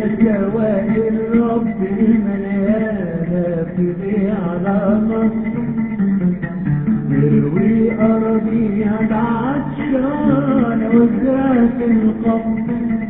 سوائل رب المليانة في على مصر يروي أرضيها العطشان وزرعت القبر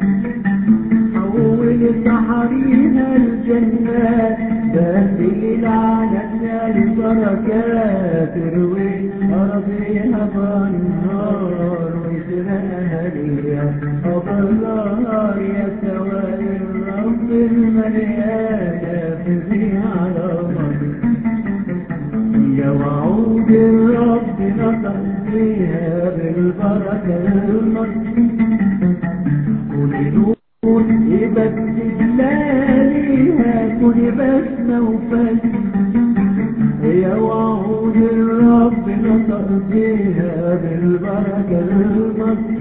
حول سحريها الجنات دليل على النار بركات تروي أرضيها بالنار وزرعها ليها أبرار يا سوائل رب المليانة في على مصر يا وعود الرب نطق فيها بالبركة المصر كل نور يبدل ليها كل بسمة وفجر يا وعود الرب نطق فيها بالبركة المصر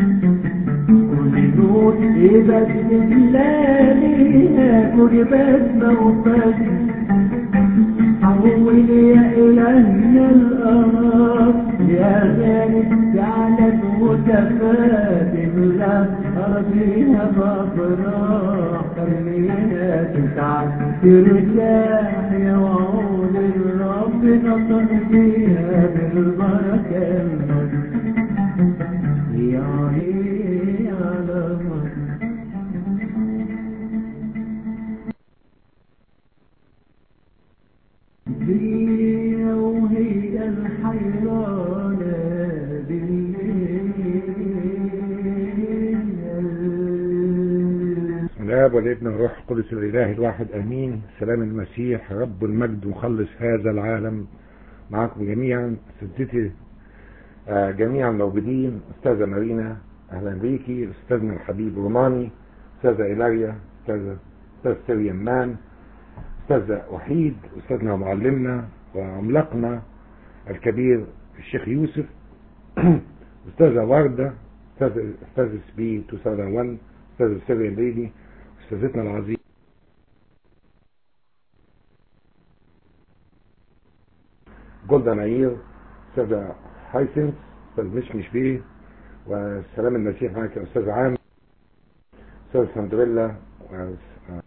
كل نور يبدل ليها كل بسمة وفجر حول يا إلهنا الأرض يا غالب جعلت متفاتن لا أرضيها مفرح خلينا تتعب ترتاح يا وعود الرب نطق فيها بالبركة المصر يا هي على مصر هي وهي الحيرانة بالليل الاب والابن والروح القدس الاله الواحد امين سلام المسيح رب المجد مخلص هذا العالم معكم جميعا سدتي آه، جميعا موجودين استاذه مارينا اهلا بيكي استاذنا الحبيب روماني استاذه ايلاريا استاذه استاذ سيريان مان استاذ وحيد استاذنا ومعلمنا وعملاقنا الكبير الشيخ يوسف استاذه ورده استاذ استاذ سبي 2001 استاذ سيريان ليدي استاذتنا العظيمه جولدا نعير استاذه هايسنس استاذ مشمش بيه وسلام المسيح معك يا استاذ عام استاذ سندريلا و-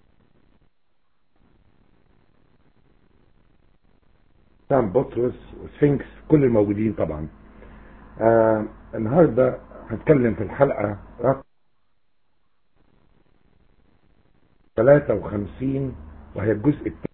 سام بطرس وسفنكس كل الموجودين طبعا آه النهارده هنتكلم في الحلقه رقم 53 وهي الجزء الثاني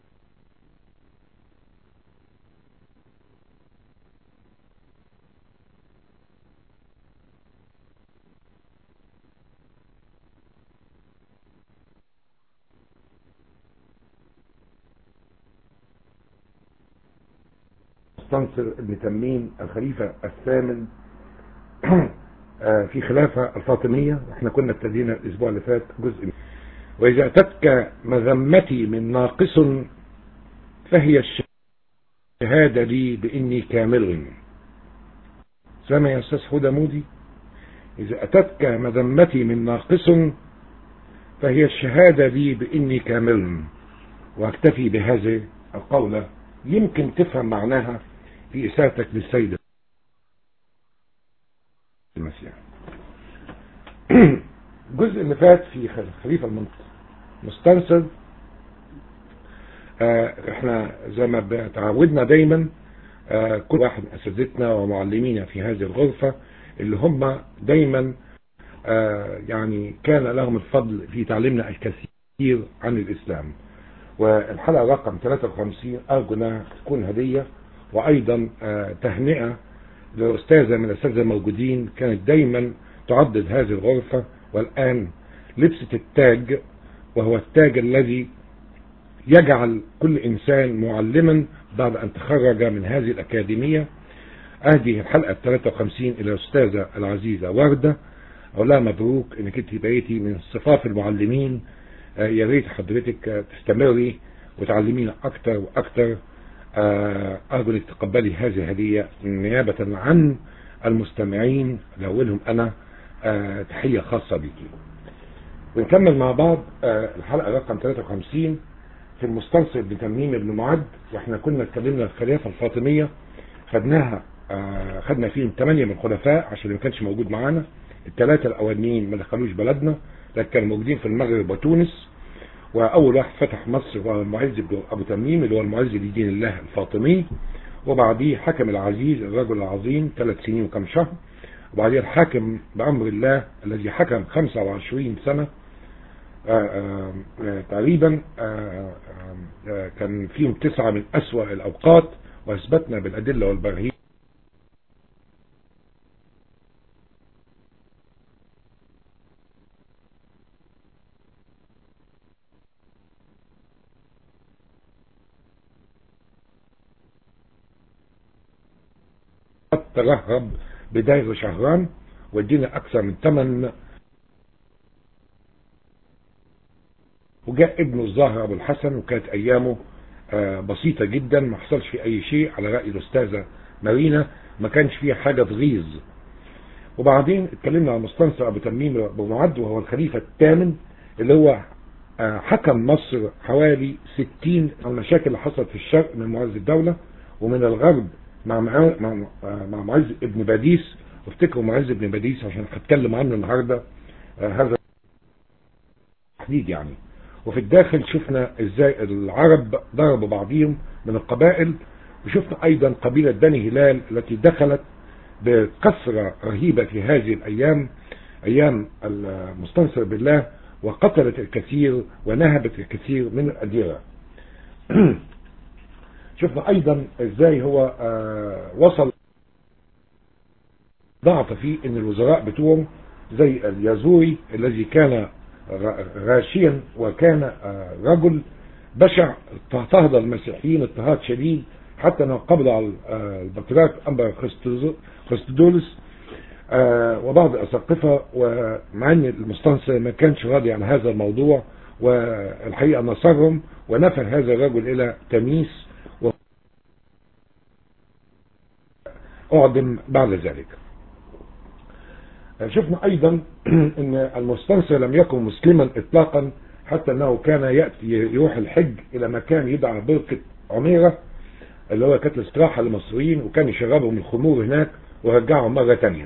مستنصر ابن تميم الخليفة الثامن آه، في خلافة الفاطمية احنا كنا ابتدينا الاسبوع اللي فات جزء من واذا اتتك مذمتي من ناقص فهي الشهادة لي باني كامل سامع يا استاذ حودة مودي اذا اتتك مذمتي من ناقص فهي الشهادة لي باني كامل واكتفي بهذه القولة يمكن تفهم معناها في إساءتك للسيد المسيح الجزء اللي فات في خليفة المستنصر آه احنا زي ما تعودنا دايما آه كل واحد من اساتذتنا ومعلمينا في هذه الغرفة اللي هم دايما آه يعني كان لهم الفضل في تعليمنا الكثير عن الاسلام والحلقة رقم 53 أرجو أنها تكون هدية وأيضا آه، تهنئة لأستاذة من الأساتذة الموجودين كانت دايما تعدد هذه الغرفة والآن لبست التاج وهو التاج الذي يجعل كل إنسان معلما بعد أن تخرج من هذه الأكاديمية أهدي الحلقة 53 إلى الأستاذة العزيزة وردة أقول لها مبروك إنك أنت بقيتي من صفاف المعلمين آه، يا ريت حضرتك آه، تستمري وتعلمينا اكتر واكتر آه، ارجو انك تقبلي هذه الهديه نيابه عن المستمعين لاولهم انا آه، تحيه خاصه بيكي ونكمل مع بعض آه، الحلقه رقم 53 في المستنصر بتميم بن معد واحنا كنا اتكلمنا الخلافه الفاطميه خدناها آه، خدنا فيهم ثمانيه من الخلفاء عشان اللي ما كانش موجود معانا الثلاثه الاولانيين ما دخلوش بلدنا لكن كانوا موجودين في المغرب وتونس وأول واحد فتح مصر هو المعز بن أبو تميم اللي هو المعز لدين الله الفاطمي وبعديه حكم العزيز الرجل العظيم ثلاث سنين وكم شهر وبعديه الحاكم بأمر الله الذي حكم 25 سنة آآ آآ تقريبا آآ كان فيهم تسعة من أسوأ الأوقات وأثبتنا بالأدلة والبراهين ترهب بداية شهران ودينا أكثر من ثمن وجاء ابنه الظاهر أبو الحسن وكانت أيامه بسيطة جدا ما حصلش فيه أي شيء على رأي الأستاذة مارينا ما كانش فيه حاجة تغيظ وبعدين اتكلمنا عن مستنصر أبو تميم أبو معد وهو الخليفة الثامن اللي هو حكم مصر حوالي 60 المشاكل اللي حصلت في الشرق من معز الدولة ومن الغرب مع مع مع معز ابن باديس وافتكروا معز ابن باديس عشان هتكلم عنه النهارده هذا تحديد يعني وفي الداخل شفنا ازاي العرب ضربوا بعضهم من القبائل وشفنا ايضا قبيلة بني هلال التي دخلت بكثرة رهيبة في هذه الايام ايام المستنصر بالله وقتلت الكثير ونهبت الكثير من الاديرة شفنا ايضا ازاي هو وصل ضعف فيه ان الوزراء بتوعهم زي اليازوري الذي كان غاشيا وكان رجل بشع اضطهد المسيحيين اضطهاد شديد حتى انه قبض على البطريرك امبر خريستودولس وبعض الاساقفه ومع ان المستنصر ما كانش راضي عن هذا الموضوع والحقيقه نصرهم ونفى هذا الرجل الى تميس أعدم بعد ذلك شفنا أيضا أن المستنصر لم يكن مسلما إطلاقا حتى أنه كان يأتي يروح الحج إلى مكان يدعى بركة عميرة اللي هو كانت الاستراحة للمصريين وكان يشربهم الخمور هناك ورجعهم مرة تانية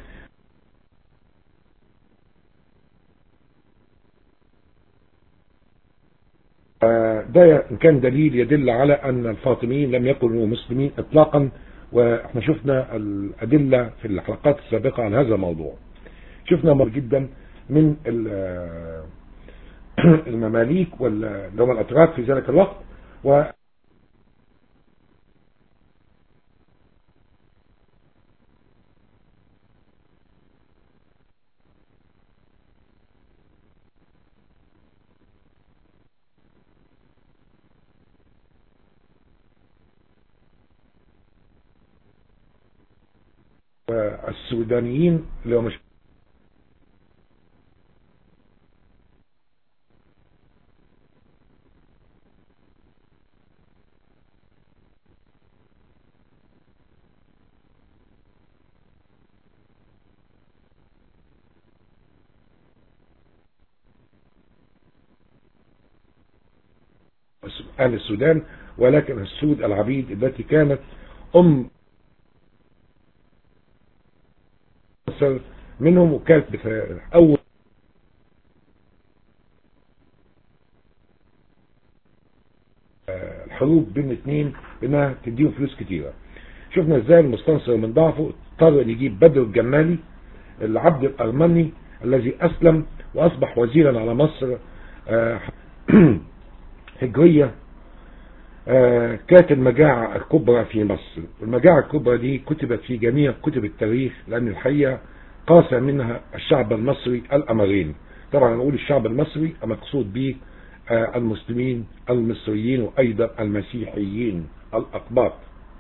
ده كان دليل يدل على أن الفاطميين لم يكونوا مسلمين إطلاقا واحنا شفنا الأدلة في الحلقات السابقة عن هذا الموضوع شفنا مر جدا من المماليك اللي هم الأتراك في ذلك الوقت و السودانيين اللي هو مش أهل السودان ولكن السود العبيد التي كانت أم منهم وكانت أول الحروب بين الاثنين انها تديهم فلوس كتيرة شفنا ازاي المستنصر من ضعفه اضطر ان يجيب بدر الجمالي العبد الارمني الذي اسلم واصبح وزيرا على مصر هجرية كانت المجاعة الكبرى في مصر المجاعة الكبرى دي كتبت في جميع كتب التاريخ لأن الحقيقة قاسى منها الشعب المصري الأمرين طبعا نقول الشعب المصري مقصود به المسلمين المصريين وأيضا المسيحيين الأقباط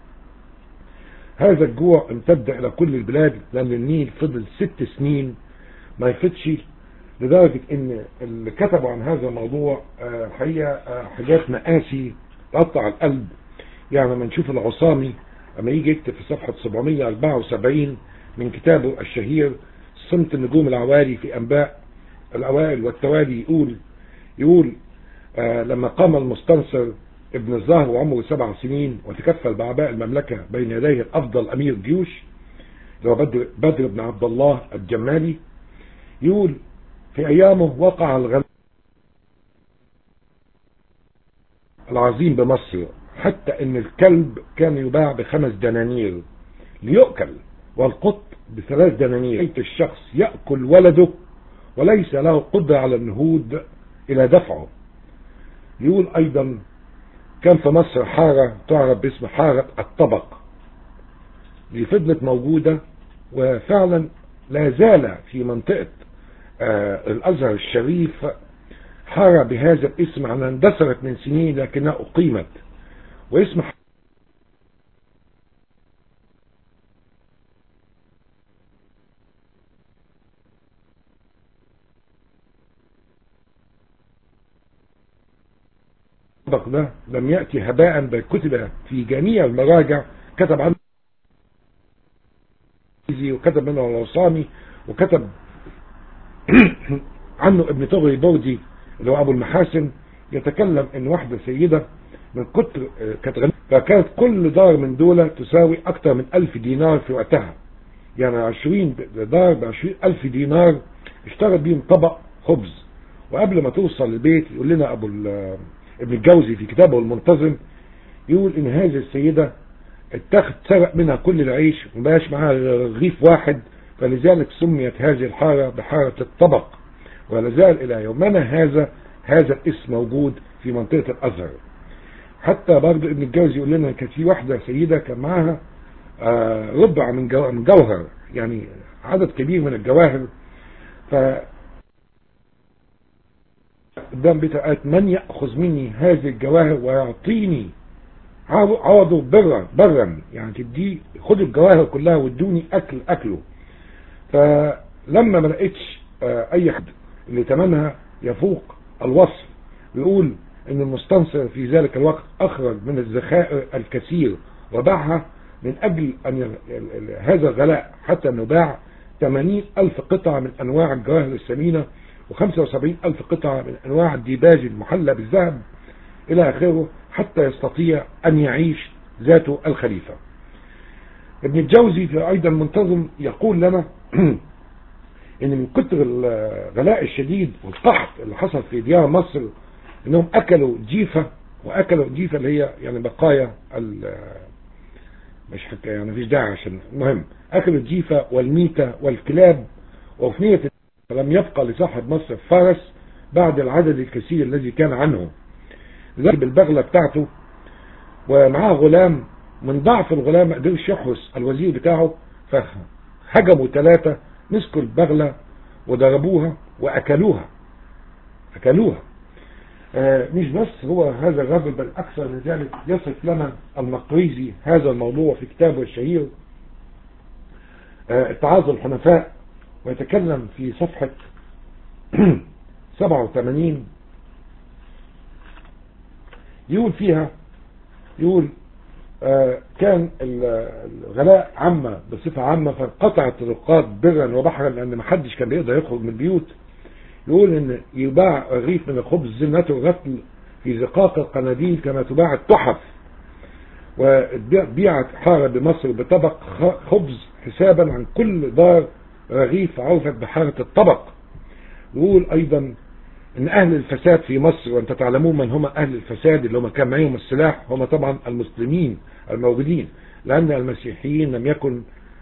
هذا الجوع امتد إلى كل البلاد لأن النيل فضل ست سنين ما يفتش لدرجة ان اللي كتبوا عن هذا الموضوع الحقيقة حاجات مآسي تقطع القلب يعني لما نشوف العصامي لما يجي يكتب في صفحة 774 من كتابه الشهير صمت النجوم العوالي في أنباء الأوائل والتوالي يقول يقول آه لما قام المستنصر ابن الزهر وعمره سبع سنين وتكفل بأعباء المملكة بين يديه الأفضل أمير جيوش اللي هو بدر, بدر بن عبد الله الجمالي يقول في أيامه وقع الغم العظيم بمصر حتى ان الكلب كان يباع بخمس دنانير ليؤكل والقط بثلاث دنانير حيث الشخص يأكل ولده وليس له قدرة على النهوض الى دفعه يقول ايضا كان في مصر حارة تعرف باسم حارة الطبق دي فضلت موجودة وفعلا لا زال في منطقة آه الازهر الشريف حارة بهذا الاسم على اندثرت من سنين لكنها اقيمت واسم الطبق ده لم يأتي هباء بل كتب في جميع المراجع كتب عنه وكتب منه الوصامي وكتب عنه ابن طغري بوردي اللي هو ابو المحاسن يتكلم ان واحدة سيدة من كتر كانت غنية فكانت كل دار من دولة تساوي اكتر من الف دينار في وقتها يعني عشرين دار بعشرين الف دينار اشترت بيهم طبق خبز وقبل ما توصل البيت يقول لنا ابو ابن الجوزي في كتابه المنتظم يقول ان هذه السيدة اتخذ سرق منها كل العيش ومبقاش معاها رغيف واحد فلذلك سميت هذه الحارة بحارة الطبق ولا زال الى يومنا هذا هذا الاسم موجود في منطقة الازهر حتى برضه ابن الجوزي يقول لنا كانت في واحدة سيدة كان معاها آه ربع من من جوهر يعني عدد كبير من الجواهر ف قدام بيتها قالت من يأخذ مني هذه الجواهر ويعطيني عوضه برا برا يعني تديه خد الجواهر كلها وادوني اكل اكله فلما ما لقيتش اي حد اللي تمنها يفوق الوصف بيقول ان المستنصر في ذلك الوقت اخرج من الذخائر الكثير وباعها من اجل ان هذا الغلاء حتى انه باع 80 الف قطعة من انواع الجواهر الثمينة و75 الف قطعة من انواع الديباج المحلى بالذهب الى اخره حتى يستطيع ان يعيش ذاته الخليفة ابن الجوزي في ايضا منتظم يقول لنا ان من كتر الغلاء الشديد والقحط اللي حصل في ديار مصر انهم اكلوا جيفة واكلوا جيفة اللي هي يعني بقايا مش حكا يعني مفيش داعي عشان المهم اكلوا الجيفة والميتة والكلاب وفنية فلم يبقى لصاحب مصر فارس بعد العدد الكثير الذي كان عنه ذهب بالبغلة بتاعته ومعاه غلام من ضعف الغلام ما قدرش يحرس الوزير بتاعه فهجموا ثلاثة مسكوا البغلة وضربوها واكلوها اكلوها آه مش بس هو هذا الرجل بل اكثر من ذلك يصف لنا المقريزي هذا الموضوع في كتابه الشهير آه اتعاظ الحنفاء ويتكلم في صفحة 87 يقول فيها يقول آه كان الغلاء عامة بصفة عامة فانقطعت الطرقات برا وبحرا لان ما حدش كان بيقدر يخرج من البيوت يقول ان يباع رغيف من الخبز زنته غسل في زقاق القناديل كما تباع التحف وبيعت حارة بمصر بطبق خبز حسابا عن كل دار رغيف عرفت بحارة الطبق يقول ايضا ان اهل الفساد في مصر وانت تعلمون من هم اهل الفساد اللي هم كان معهم السلاح هم طبعا المسلمين الموجودين لان المسيحيين لم يكن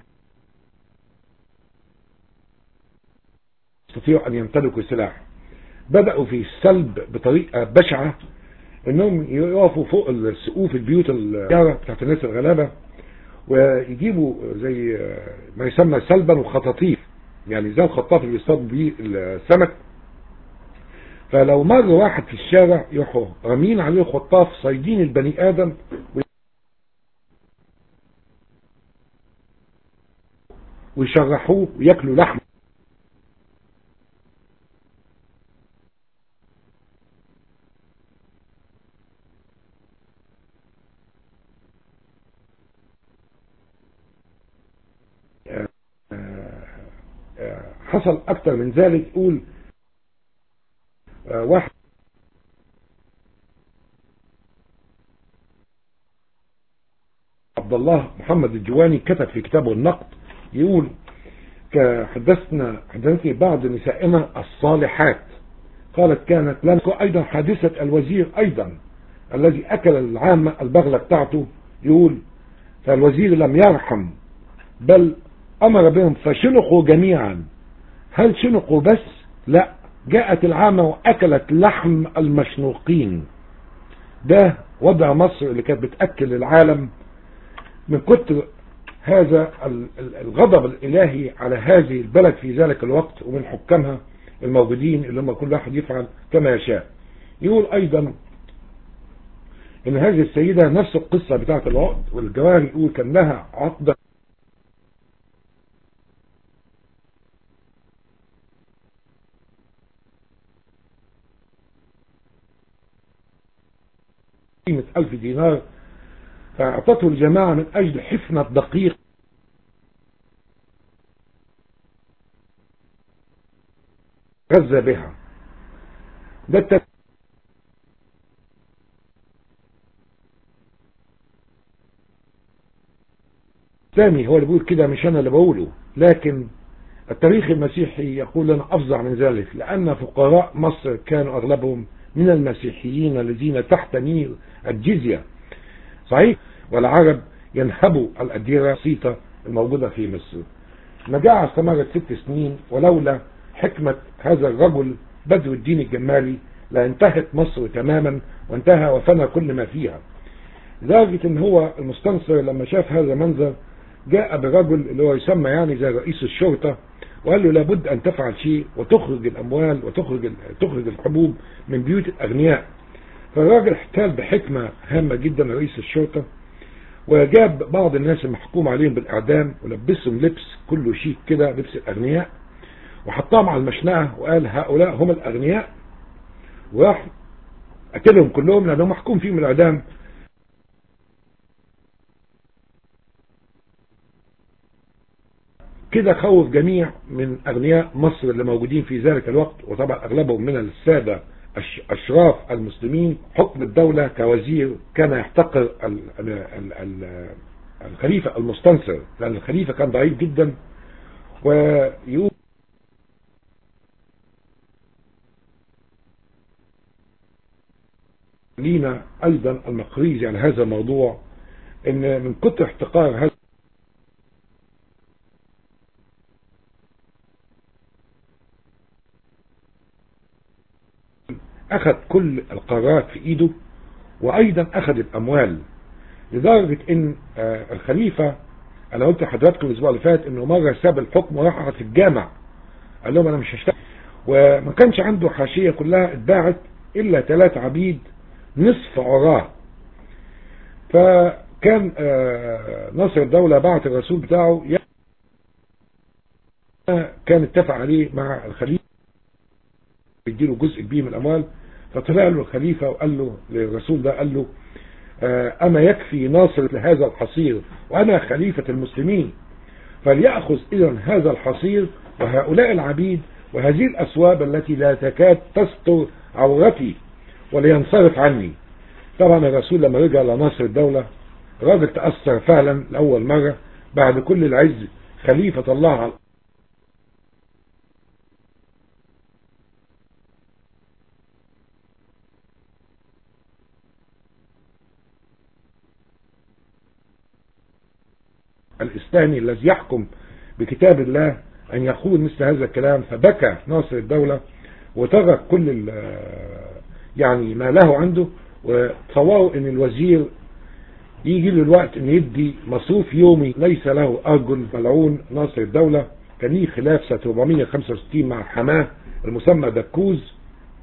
يستطيعوا ان يمتلكوا سلاح بدأوا في السلب بطريقة بشعة انهم يقفوا فوق السقوف البيوت الجارة بتاعت الناس الغلابة ويجيبوا زي ما يسمى سلبا وخطاطيف يعني زي الخطاف اللي يصطاد بيه السمك فلو مر واحد في الشارع يروحوا رامين عليه خطاف صيدين البني ادم ويشرحوه وياكلوا لحمه حصل اكتر من ذلك يقول واحد عبد الله محمد الجواني كتب في كتابه النقد يقول حدثنا حدثني بعض نسائنا الصالحات قالت كانت لنا ايضا حادثة الوزير ايضا الذي أكل العامة البغلة بتاعته يقول فالوزير لم يرحم بل أمر بهم فشنقوا جميعا هل شنقوا بس لا جاءت العامة وأكلت لحم المشنوقين ده وضع مصر اللي كانت بتأكل العالم من كتر هذا الغضب الإلهي على هذه البلد في ذلك الوقت ومن حكامها الموجودين اللي هم كل واحد يفعل كما يشاء يقول أيضا ان هذه السيدة نفس القصة بتاعت العقد والجواري يقول كان لها عقدة قيمة ألف دينار فأعطته الجماعة من أجل حفنة دقيق غزة بها ده التفكير الثاني هو اللي بيقول كده مش انا اللي بقوله لكن التاريخ المسيحي يقول لنا افظع من ذلك لان فقراء مصر كانوا اغلبهم من المسيحيين الذين تحت نير الجزية صحيح والعرب ينهبوا الأديرة البسيطة الموجودة في مصر مجاعة استمرت ست سنين ولولا حكمة هذا الرجل بدر الدين الجمالي لانتهت مصر تماما وانتهى وفنى كل ما فيها لدرجة ان هو المستنصر لما شاف هذا المنظر جاء برجل اللي هو يسمى يعني زي رئيس الشرطة وقال له لابد ان تفعل شيء وتخرج الاموال وتخرج تخرج الحبوب من بيوت الاغنياء فالراجل احتال بحكمة هامة جدا رئيس الشرطة وجاب بعض الناس المحكوم عليهم بالاعدام ولبسهم لبس كله شيك كده لبس الاغنياء وحطهم على المشنقة وقال هؤلاء هم الاغنياء وراح قتلهم كلهم لانهم محكوم فيهم الاعدام كده خوف جميع من أغنياء مصر اللي موجودين في ذلك الوقت وطبعا أغلبهم من السادة أشراف المسلمين حكم الدولة كوزير كان يحتقر ال ال ال ال الخليفة المستنصر لأن الخليفة كان ضعيف جدا ويقول لينا أيضا المقريزي على هذا الموضوع ان من كتر احتقار هذا أخذ كل القرارات في إيده وأيضا أخذ الأموال لدرجة إن الخليفة أنا قلت لحضراتكم الأسبوع اللي فات إنه مرة ساب الحكم وراح قعد في الجامع قال لهم أنا مش هشتغل وما كانش عنده حاشية كلها اتباعت إلا ثلاث عبيد نصف عراه فكان ناصر الدولة بعت الرسول بتاعه كان اتفق عليه مع الخليفة يديله جزء كبير من الأموال فطلع له الخليفة وقال له للرسول ده قال له أما يكفي ناصر لهذا الحصير وأنا خليفة المسلمين فليأخذ إذا هذا الحصير وهؤلاء العبيد وهذه الأسواب التي لا تكاد تستر عورتي ولينصرف عني طبعا الرسول لما رجع لناصر الدولة راجل تأثر فعلا لأول مرة بعد كل العز خليفة الله على الإسلامي الذي يحكم بكتاب الله أن يقول مثل هذا الكلام فبكى ناصر الدولة وترك كل يعني ما له عنده وتصوروا ان الوزير يجي له الوقت ان يدي مصروف يومي ليس له ارجل ملعون ناصر الدولة كان ليه خلاف سنة 465 مع حماه المسمى دكوز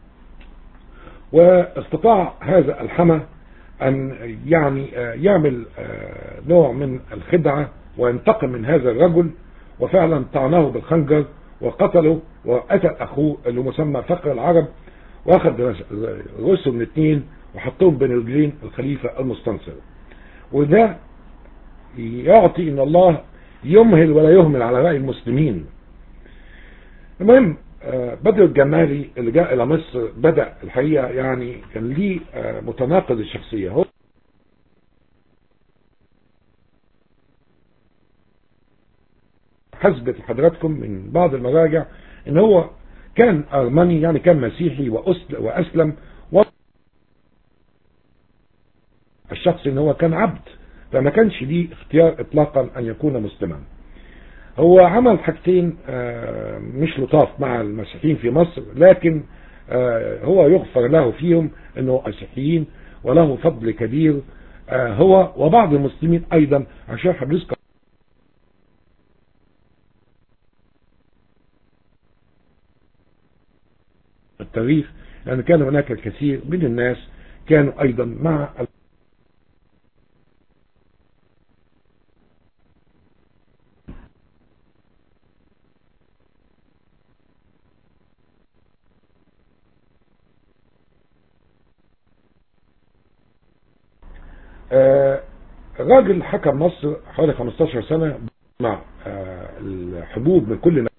واستطاع هذا الحمى ان يعني يعمل نوع من الخدعة وينتقم من هذا الرجل وفعلا طعنه بالخنجر وقتله وقتل اخوه اللي مسمى فقر العرب واخذ رؤوسهم من الاثنين وحطهم بين رجلين الخليفة المستنصر وده يعطي ان الله يمهل ولا يهمل على رأي المسلمين المهم بدر الجمالي اللي جاء الى مصر بدأ الحقيقة يعني كان ليه متناقض الشخصية هو حسبت حضراتكم من بعض المراجع ان هو كان ارمني يعني كان مسيحي واسلم الشخص ان هو كان عبد فما كانش ليه اختيار اطلاقا ان يكون مسلما هو عمل حاجتين مش لطاف مع المسيحيين في مصر لكن هو يغفر له فيهم انه مسيحيين وله فضل كبير هو وبعض المسلمين ايضا عشان هنذكر التاريخ لان كان هناك الكثير من الناس كانوا ايضا مع الراجل حكم مصر حوالي 15 سنة مع الحبوب من كل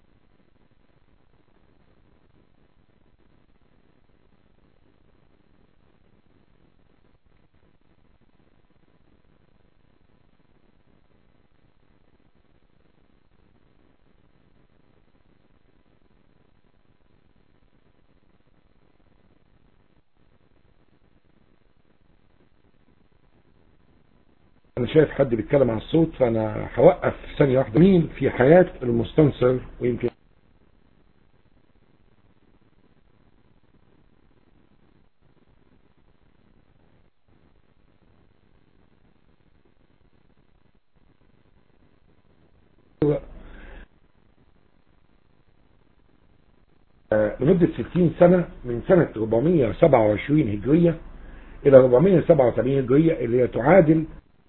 انا شايف حد بيتكلم على الصوت فانا هوقف ثانية واحدة مين في حياة المستنصر ويمكن لمدة 60 سنة من سنة 427 هجرية إلى 487 هجرية اللي هي تعادل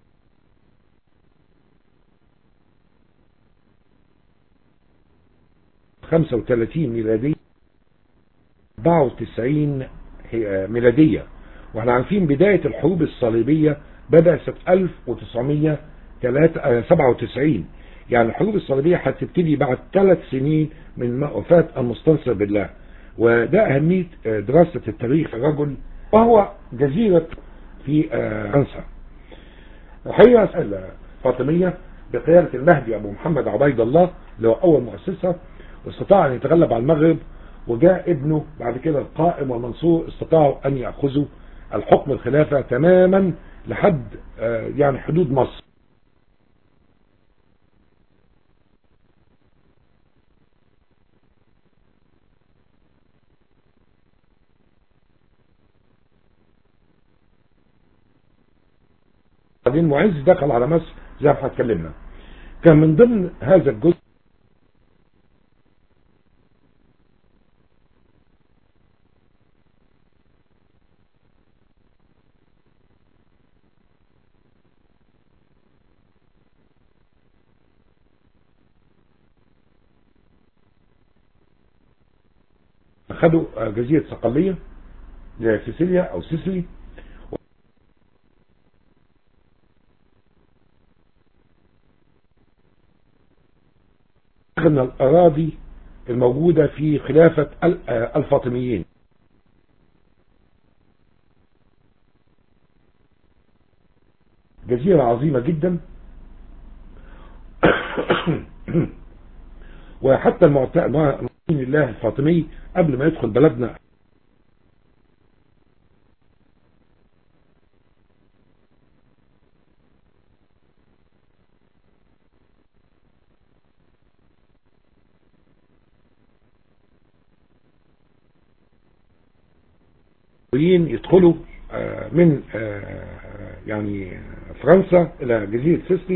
خمسة وثلاثين ميلادية أربعة وتسعين ميلادية واحنا عارفين بداية الحروب الصليبية بدأ سنة 1997 يعني الحروب الصليبية هتبتدي بعد ثلاث سنين من وفاة المستنصر بالله وده أهمية دراسة التاريخ الرجل وهو جزيرة في فرنسا الحقيقة الفاطمية بقيادة المهدي أبو محمد عبيد الله اللي هو أول مؤسسة واستطاع أن يتغلب على المغرب وجاء ابنه بعد كده القائم والمنصور استطاعوا أن يأخذوا الحكم الخلافة تماما لحد يعني حدود مصر بعدين معز دخل على مصر زي ما اتكلمنا كان من ضمن هذا الجزء خدوا جزيرة صقلية سيسيليا او سيسلي من الأراضي الموجودة في خلافة الفاطميين جزيرة عظيمة جدا وحتى المعتقين الله الفاطمي قبل ما يدخل بلدنا يدخلوا من يعني فرنسا الى جزيرة سيسلي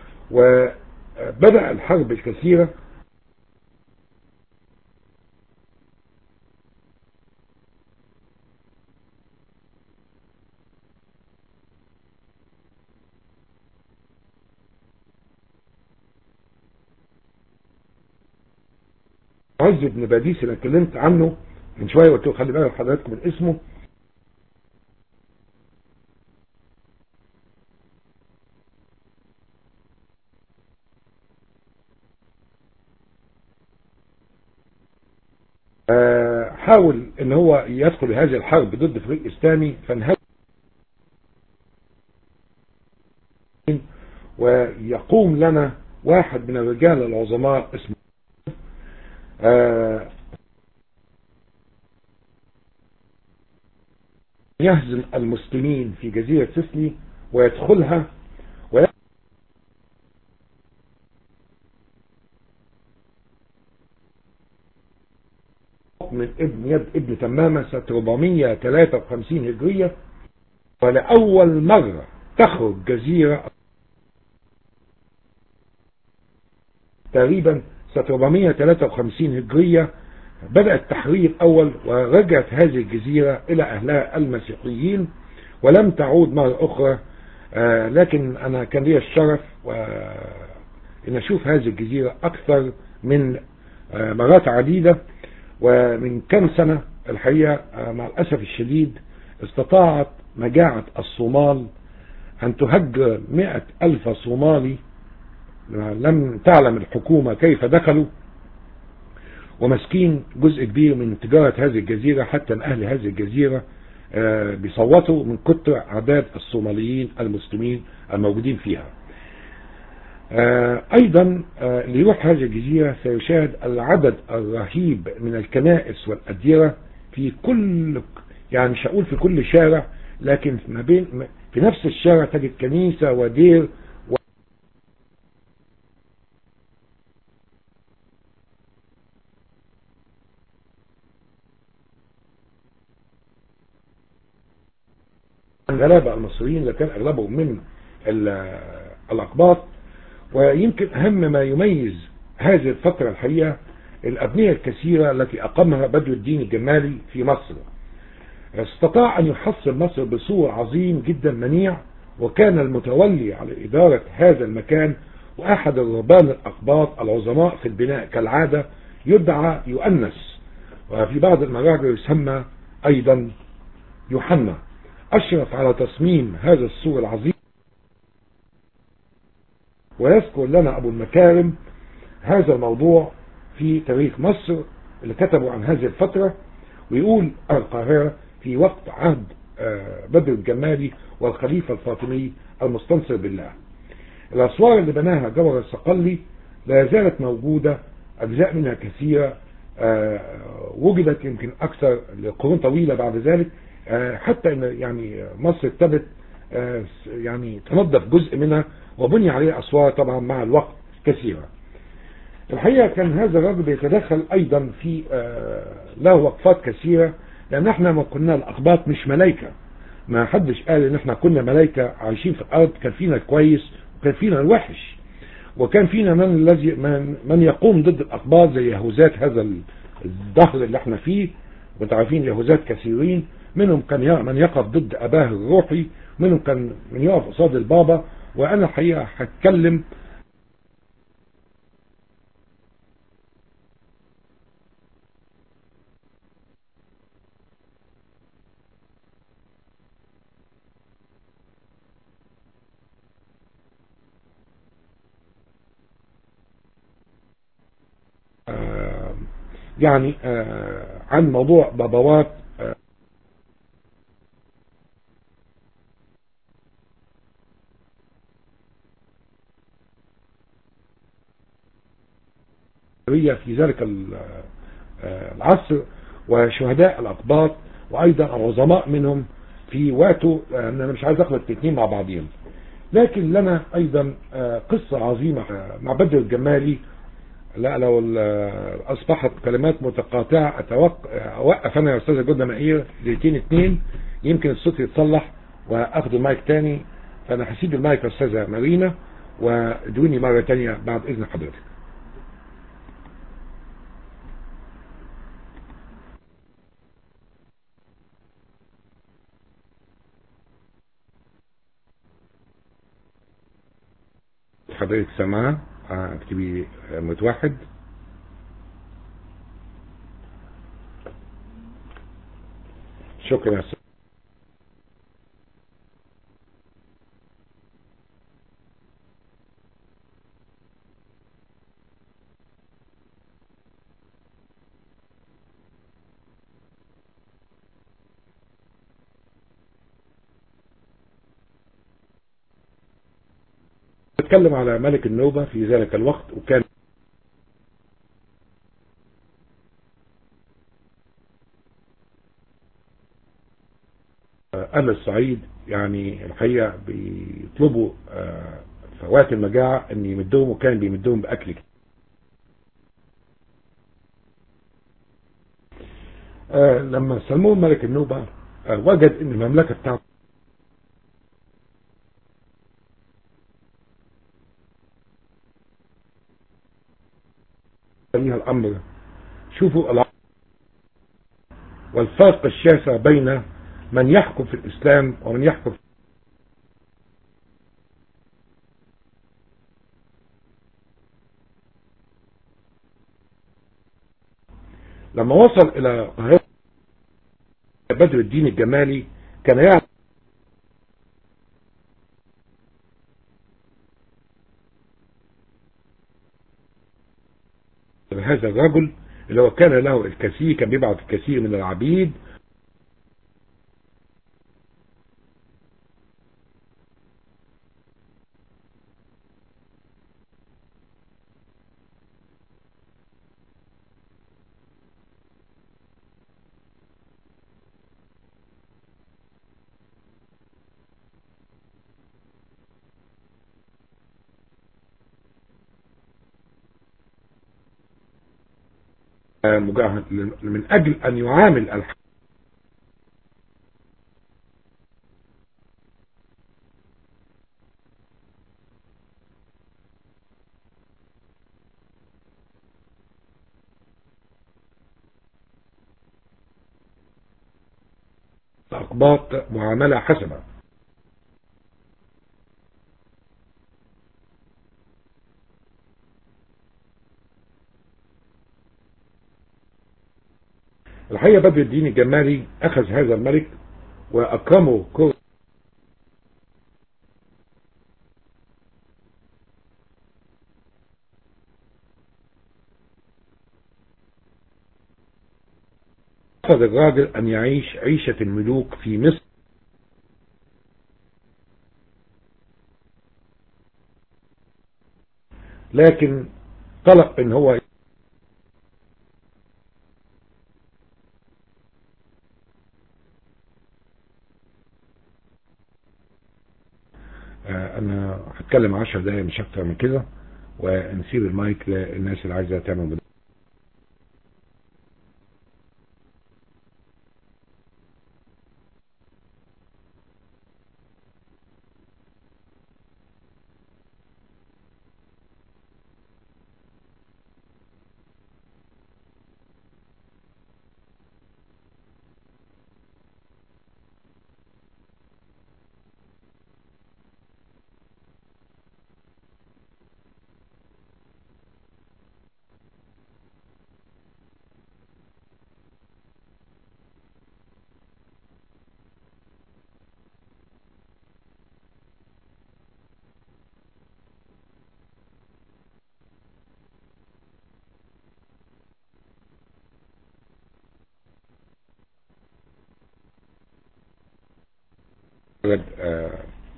وبدأ الحرب الكثيرة عز بن باديس اللي اتكلمت عنه من شوية قلت له خلي بالك حضراتكم من اسمه حاول ان هو يدخل هذه الحرب ضد فريق اسلامي فانهزم ويقوم لنا واحد من الرجال العظماء اسمه يهزم المسلمين في جزيرة سيسلي ويدخلها من ابن يد ابن تمامة سنة 453 هجرية ولأول مرة تخرج جزيرة تقريبا سنة 453 هجرية بدأ التحرير الأول ورجعت هذه الجزيرة إلى أهلها المسيحيين ولم تعود مرة أخرى آه لكن أنا كان لي الشرف أن أشوف هذه الجزيرة أكثر من آه مرات عديدة ومن كم سنة الحقيقة آه مع الأسف الشديد استطاعت مجاعة الصومال أن تهجر مئة ألف صومالي لم تعلم الحكومة كيف دخلوا ومسكين جزء كبير من تجارة هذه الجزيرة حتى أهل هذه الجزيرة بيصوتوا من كتر أعداد الصوماليين المسلمين الموجودين فيها أيضا اللي يروح هذه الجزيرة سيشاهد العدد الرهيب من الكنائس والأديرة في كل يعني مش هقول في كل شارع لكن ما بين في نفس الشارع تجد كنيسة ودير الغلابة المصريين اللي كان أغلبهم من الأقباط ويمكن أهم ما يميز هذه الفترة الحقيقة الأبنية الكثيرة التي أقامها بدر الدين الجمالي في مصر استطاع أن يحصل مصر بصور عظيم جدا منيع وكان المتولي على إدارة هذا المكان وأحد الرهبان الأقباط العظماء في البناء كالعادة يدعى يؤنس وفي بعض المراجع يسمى أيضا يوحنا أشرف على تصميم هذا السور العظيم ويذكر لنا أبو المكارم هذا الموضوع في تاريخ مصر اللي كتبوا عن هذه الفترة ويقول القاهرة في وقت عهد بدر الجمالي والخليفة الفاطمي المستنصر بالله الأسوار اللي بناها جبر الصقلي لا زالت موجودة أجزاء منها كثيرة وجدت يمكن أكثر لقرون طويلة بعد ذلك حتى ان يعني مصر ابتدت يعني تنظف جزء منها وبني عليه اسوار طبعا مع الوقت كثيرة الحقيقة كان هذا الرجل بيتدخل ايضا في له وقفات كثيرة لان احنا ما كنا الاقباط مش ملايكة ما حدش قال ان احنا كنا ملايكة عايشين في الارض كان فينا الكويس وكان فينا الوحش وكان فينا من الذي من, من يقوم ضد الاقباط زي يهوذات هذا الظهر اللي احنا فيه وانتوا عارفين يهوذات كثيرين منهم كان من يقف ضد أباه الروحي منهم كان من يقف قصاد البابا وأنا الحقيقة هتكلم آه يعني آه عن موضوع بابوات آه في ذلك العصر وشهداء الأقباط وأيضا العظماء منهم في وقته أنا مش عايز أخلط الاثنين مع بعضهم لكن لنا أيضا قصة عظيمة مع بدر الجمالي لا لو أصبحت كلمات متقاطعة أوقف أنا يا أستاذة جدة مائير دقيقتين اثنين يمكن الصوت يتصلح وأخذ المايك تاني فأنا هسيب المايك يا أستاذة مارينا وادوني مرة تانية بعد إذن حضرتك حضرتك سامعة اكتبي متوحد شكرا نتكلم على ملك النوبة في ذلك الوقت وكان أهل الصعيد يعني الحقيقة بيطلبوا آه، في وقت المجاعة ان يمدهم وكان بيمدهم بأكل كتير. آه، لما سلموه ملك النوبة آه، وجد ان المملكة بتاعته فيها الأمر شوفوا الع- والفرق الشاسع بين من يحكم في الإسلام ومن يحكم لما وصل إلى القاهرة بدر الدين الجمالي كان يعرف هذا الرجل اللي هو كان له الكثير كان بيبعث الكثير من العبيد آه، مجاهد من أجل أن يعامل الح... الأقباط معاملة حسنة الحقيقة بدر الدين الجمالي أخذ هذا الملك وأكرمه كل أخذ الراجل أن يعيش عيشة الملوك في مصر لكن طلب ان هو آه، انا هتكلم عشر دقايق مش اكتر من كده ونسيب المايك للناس اللي عايزه تعمل مداخلة. آه،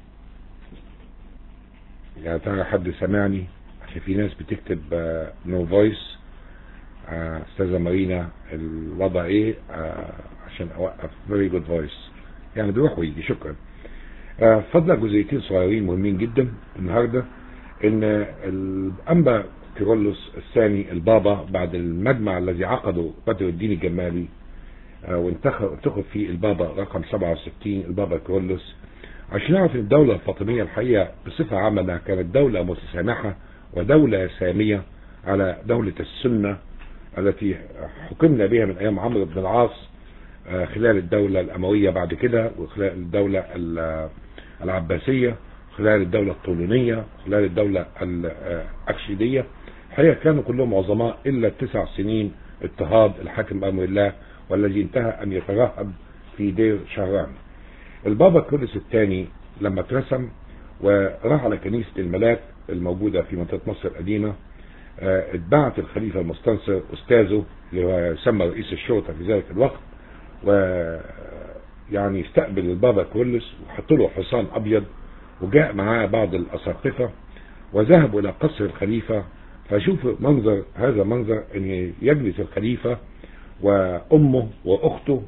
يعني ترى حد سمعني عشان في ناس بتكتب نو فويس استاذة مارينا الوضع ايه آه، عشان اوقف فيري جود فويس يعني بيروح ويجي شكرا آه، فضل جزئيتين صغيرين مهمين جدا النهارده ان الانبا كيرلس الثاني البابا بعد المجمع الذي عقده بدر الدين الجمالي آه، وانتخب انتخب فيه البابا رقم 67 البابا كيرلس عشان نعرف ان الدولة الفاطمية الحقيقة بصفة عامة انها كانت دولة متسامحة ودولة سامية على دولة السنة التي حكمنا بها من ايام عمرو بن العاص آه، خلال الدولة الاموية بعد كده وخلال الدولة ال- العباسية خلال الدولة الطولونية خلال الدولة الأكشيدية الحقيقة كانوا كلهم عظماء إلا التسع سنين اضطهاد الحاكم بأمر الله والذي انتهى أن يترهب في دير شهران البابا كرولس الثاني لما اترسم وراح على كنيسة الملاك الموجودة في منطقة مصر القديمة آه، اتبعت الخليفة المستنصر أستاذه اللي هو يسمى رئيس الشرطة في ذلك الوقت و يعني استقبل البابا كرولس وحط له حصان أبيض وجاء معاه بعض الأساقفة وذهبوا إلى قصر الخليفة فشوفوا منظر هذا منظر أن يجلس الخليفة وأمه وأخته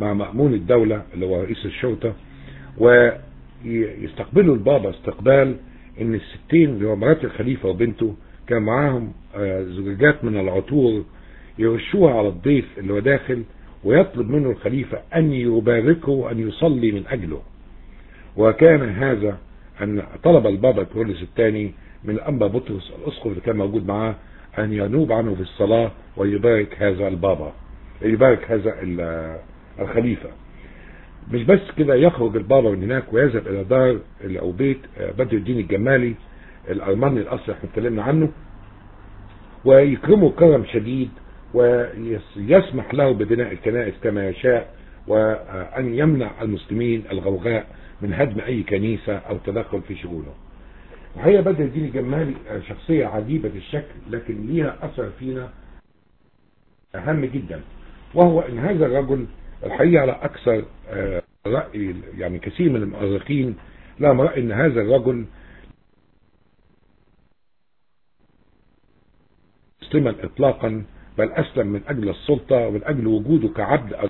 مع مأمون الدولة اللي هو رئيس الشرطة ويستقبلوا البابا استقبال ان الستين اللي هو مرات الخليفة وبنته كان معاهم زجاجات من العطور يرشوها على الضيف اللي هو داخل ويطلب منه الخليفة أن يباركه وأن يصلي من أجله وكان هذا أن طلب البابا كرولس الثاني من الأنبا بطرس الأسقف اللي كان موجود معاه أن ينوب عنه في الصلاة ويبارك هذا البابا يبارك هذا الخليفة مش بس كده يخرج البابا من هناك ويذهب إلى دار أو بيت بدر الدين الجمالي الأرمني الأصلي احنا اتكلمنا عنه ويكرمه كرم شديد ويسمح له ببناء الكنائس كما يشاء وأن يمنع المسلمين الغوغاء من هدم أي كنيسة أو تدخل في شؤونه الحقيقة بدر الدين الجمالي شخصية عجيبة الشكل لكن ليها أثر فينا أهم جدا وهو أن هذا الرجل الحقيقة على أكثر رأي يعني كثير من المؤرخين لهم رأي أن هذا الرجل مسلما إطلاقا بل أسلم من أجل السلطة ومن أجل وجوده كعبد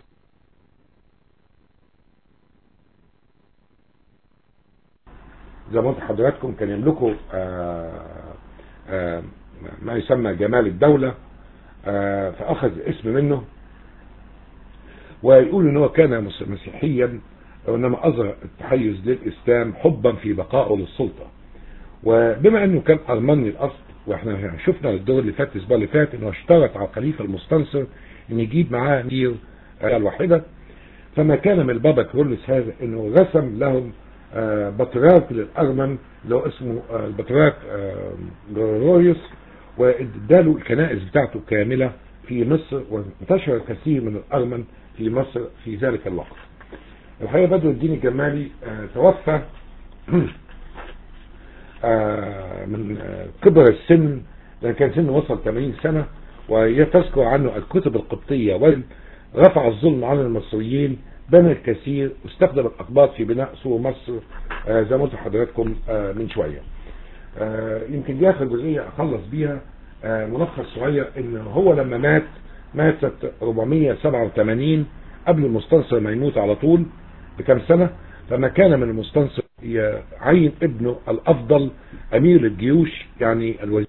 زي ما قلت حضراتكم كان يملكه آآ آآ ما يسمى جمال الدولة فأخذ اسم منه ويقول ان هو كان مسيحيا وانما اظهر التحيز للاسلام حبا في بقائه للسلطة وبما انه كان ارمني الاصل واحنا شفنا الدور اللي فات الاسبوع اللي فات انه اشترط على الخليفة المستنصر ان يجيب معاه امير الواحدة فما كان من البابا كرولس هذا انه رسم لهم بطراك للارمن اللي هو اسمه البطراك جروريوس واداله الكنائس بتاعته كاملة في مصر وانتشر كثير من الارمن في مصر في ذلك الوقت الحقيقة بدر الدين الجمالي توفى من كبر السن لأن كان سنه وصل 80 سنة وتذكر عنه الكتب القبطية ورفع الظلم عن المصريين بنى الكثير واستخدم الأقباط في بناء سور مصر زي ما قلت لحضراتكم من شوية يمكن دي آخر جزئية أخلص بيها ملخص صغير إن هو لما مات مات 487 قبل المستنصر ما يموت على طول بكم سنة فما كان من المستنصر يعين ابنه الأفضل أمير الجيوش يعني الوزير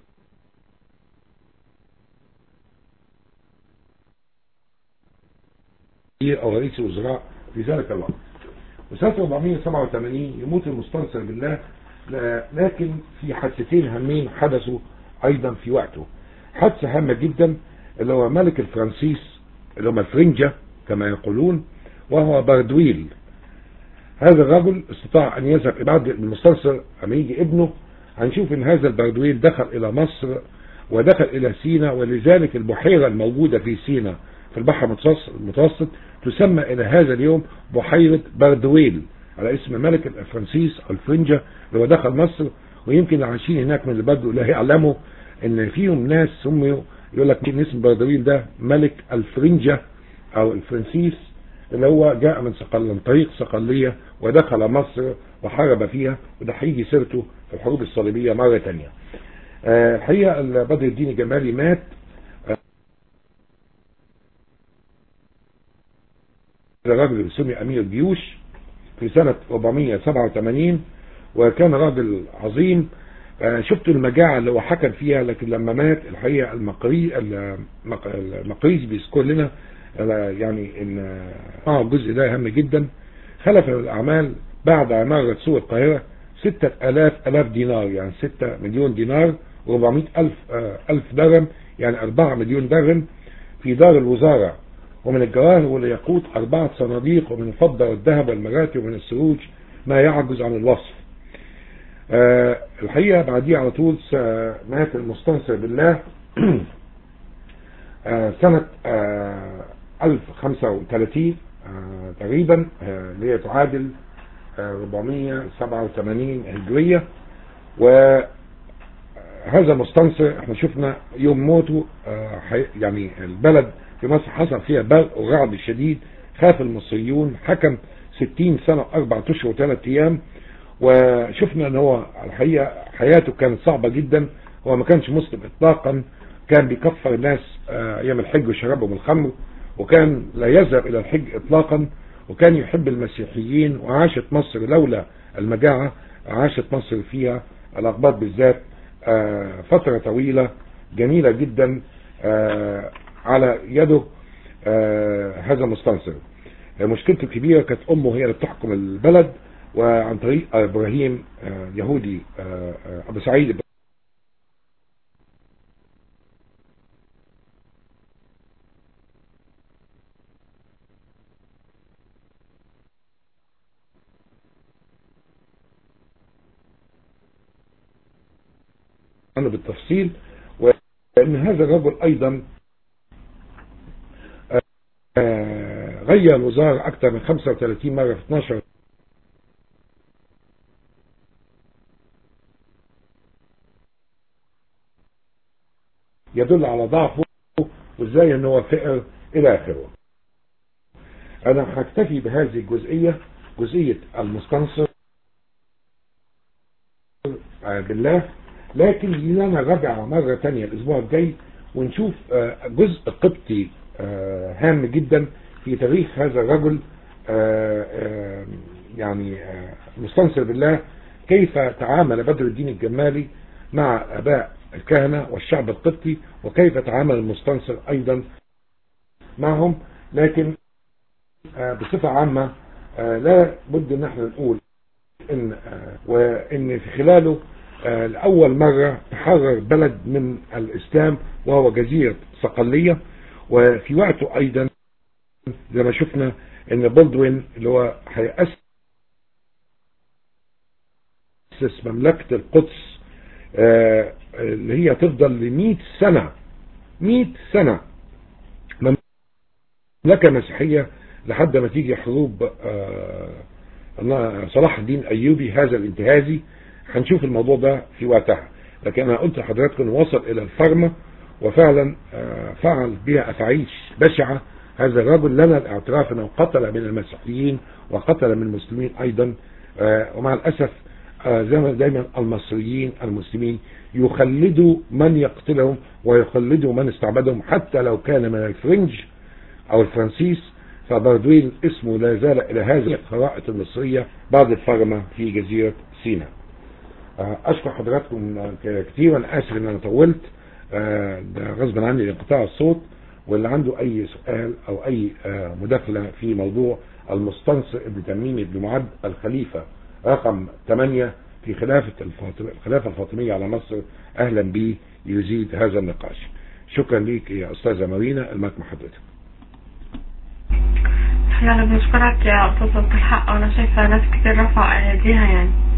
أو رئيس الوزراء في ذلك الوقت وسنة 487 يموت المستنصر بالله لكن في حادثتين هامين حدثوا أيضا في وقته حادثة هامة جدا اللي هو ملك الفرنسيس اللي هم الفرنجة كما يقولون وهو باردويل هذا الرجل استطاع ان يذهب بعد المستنصر اما يجي ابنه هنشوف ان هذا الباردويل دخل الى مصر ودخل الى سينا ولذلك البحيرة الموجودة في سينا في البحر المتوسط تسمى الى هذا اليوم بحيرة باردويل على اسم ملك الفرنسيس الفرنجة اللي هو دخل مصر ويمكن اللي عايشين هناك من البدو لا يعلموا ان فيهم ناس سميوا يقول لك اسم باردويل ده ملك الفرنجة او الفرنسيس اللي هو جاء من صقل من طريق صقلية ودخل مصر وحارب فيها وده هيجي سيرته في الحروب الصليبية مرة تانية أه الحقيقة بدر الدين الجمالي مات الراجل سمي امير الجيوش في سنة 487 وكان راجل عظيم شفت المجاعة اللي هو حكم فيها لكن لما مات الحقيقة المقري المقريز بيذكر لنا يعني ان اه الجزء ده اهم جدا خلف الاعمال بعد عمارة سوق القاهرة ستة الاف الاف دينار يعني ستة مليون دينار وربعمائة الف آه الف درهم يعني اربعة مليون درهم في دار الوزارة ومن الجواهر والياقوت اربعة صناديق ومن الفضة والذهب والمراتب ومن السروج ما يعجز عن الوصف أه الحقيقة بعديه على طول مات المستنصر بالله أه سنة أه 1035 تقريبا اللي هي تعادل 487 هجرية وهذا مستنصر احنا شفنا يوم موته يعني البلد في مصر حصل فيها برق ورعد شديد خاف المصريون حكم 60 سنة أربعة أشهر وثلاث أيام وشفنا ان هو الحقيقة حياته كانت صعبة جدا هو ما كانش مسلم اطلاقا كان بيكفر الناس ايام الحج وشربهم الخمر وكان لا يذهب إلى الحج إطلاقا وكان يحب المسيحيين وعاشت مصر لولا المجاعة عاشت مصر فيها الأقباط بالذات فترة طويلة جميلة جدا على يده هذا المستنصر مشكلته الكبيرة كانت أمه هي اللي بتحكم البلد وعن طريق إبراهيم يهودي أبو سعيد عنه بالتفصيل وأن هذا الرجل أيضا غير الوزارة أكثر من 35 مرة في 12 يدل على ضعفه وازاي ان هو فقر الى اخره انا هكتفي بهذه الجزئية جزئية المستنصر بالله لكن لنا رجع مرة تانية الاسبوع الجاي ونشوف جزء قبطي هام جدا في تاريخ هذا الرجل يعني مستنصر بالله كيف تعامل بدر الدين الجمالي مع اباء الكهنة والشعب القبطي وكيف تعامل المستنصر ايضا معهم لكن بصفة عامة لا بد ان احنا نقول ان وان في خلاله لأول مرة تحرر بلد من الإسلام وهو جزيرة صقلية وفي وقته أيضا زي ما شفنا ان بولدوين اللي هو هيأسس مملكة القدس اللي هي تفضل ل سنة 100 سنة مملكة مسيحية لحد ما تيجي حروب صلاح الدين أيوبي هذا الانتهازي هنشوف الموضوع ده في وقتها لكن انا قلت لحضراتكم وصل الى الفرمة وفعلا فعل بها افعال بشعة هذا الرجل لنا الاعتراف انه قتل من المسيحيين وقتل من المسلمين ايضا ومع الاسف زي ما دايما المصريين المسلمين يخلدوا من يقتلهم ويخلدوا من استعبدهم حتى لو كان من الفرنج او الفرنسيس فبردويل اسمه لا زال الى هذه الخرائط المصرية بعد الفرمة في جزيرة سيناء اشكر حضراتكم كتير انا اسف ان انا طولت ده غصبا عني لانقطاع الصوت واللي عنده اي سؤال او اي مداخلة في موضوع المستنصر ابن تميم ابن معد الخليفة رقم 8 في خلافة الخلافة الفاطمية على مصر اهلا بيه يزيد هذا النقاش شكرا ليك يا استاذة مارينا المايك مع حضرتك احنا بنشكرك يا استاذ الحق وانا شايفة ناس كتير رفع ايديها يعني